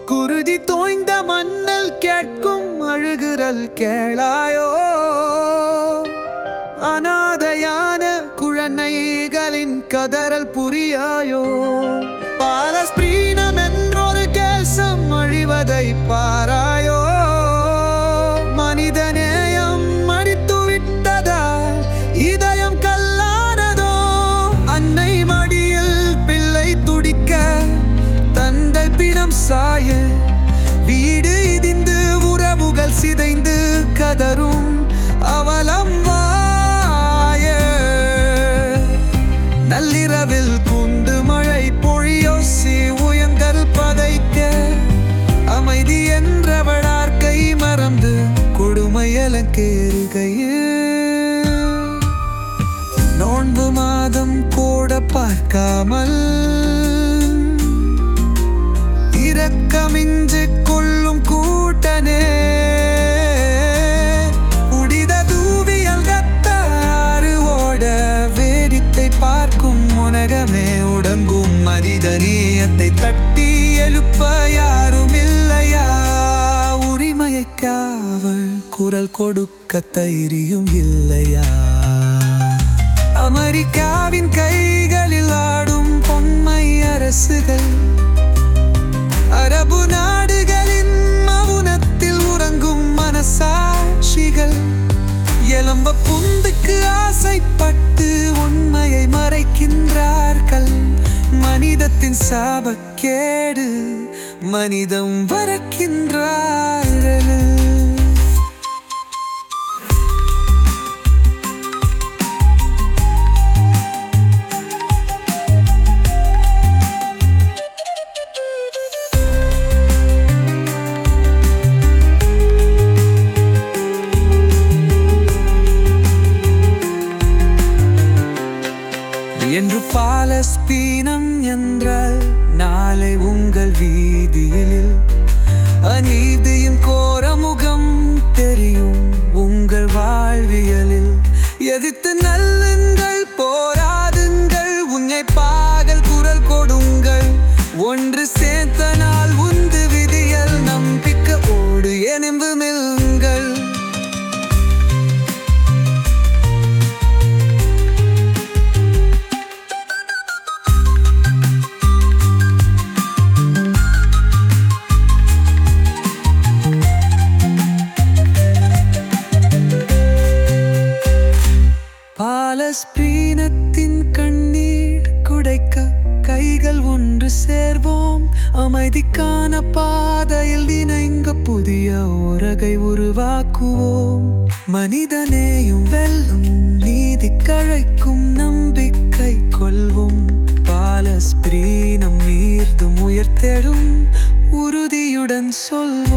குருதி தோய்ந்த மண்ணல் கேட்கும் அழுகுரல் கேளாயோ அனாதையான குழந்தைகளின் கதறல் புரியாயோ பாலஸ்பீனம் என்றொரு கேசம் அழிவதை பாராயோ மனிதநேயம் மடித்து விட்டதால் இதயம் கல்லானதோ அன்னை மடியில் பிள்ளை துடிக்க தந்தை பிணம் சாய வீடு இடிந்து உறவுகள் சிதைந்து கதரும் அவலம் வாய நள்ளிரவில் குண்டு மழை பொழியோசி உயங்கல் பதைக்க அமைதி என்றவளார் கை மறந்து கொடுமையலங்கேறுகையில் நோன்பு மாதம் கூட பார்க்காமல் இரக்கமின்றி கொள்ளும் கூட்டனே உடித தூவியல் கத்தாறு ஓட வேடித்தை பார்க்கும் உலகமே உடங்கும் மனிதநேயத்தை தட்டி எழுப்ப யாரும் இல்லையா உரிமையை காவல் குரல் கொடுக்க தைரியம் இல்லையா அமெரிக்காவின் கைகளில் ஆடும் பொன்மை அரசுகள் அரபு நாடுகளின் மவுனத்தில் உறங்கும் மனசாட்சிகள் எலும்ப புந்துக்கு ஆசைப்பட்டு உண்மையை மறைக்கின்றார்கள் மனிதத்தின் சாபக்கேடு மனிதம் வரக்கின்றார்கள் என்று பாலஸ்பீனம் என்றால் நாளை உங்கள் வீதியில் அநீதியின் கோரமுகம் தெரியும் உங்கள் வாழ்வியலில் எதிர்த்து நல்லுங்கள் போராடுங்கள் உன்னை பாகல் குரல் கொடுங்கள் ஒன்று சேர்த்த நாள் உந்து விதியல் நம்பிக்கை ஓடு எனும்பு மில்லுங்கள் பாலஸ்பீனத்தின் கண்ணீர் குடைக்க கைகள் ஒன்று சேர்வோம் அமைதிக்கான பாதையில் இணைங்க புதிய உலகை உருவாக்குவோம் மனிதனேயும் வெல்லும் நீதி கழைக்கும் நம்பிக்கை கொள்வோம் பாலஸ்பீனம் நீர்தும் உயர்த்தெடும் உறுதியுடன் சொல்வோம்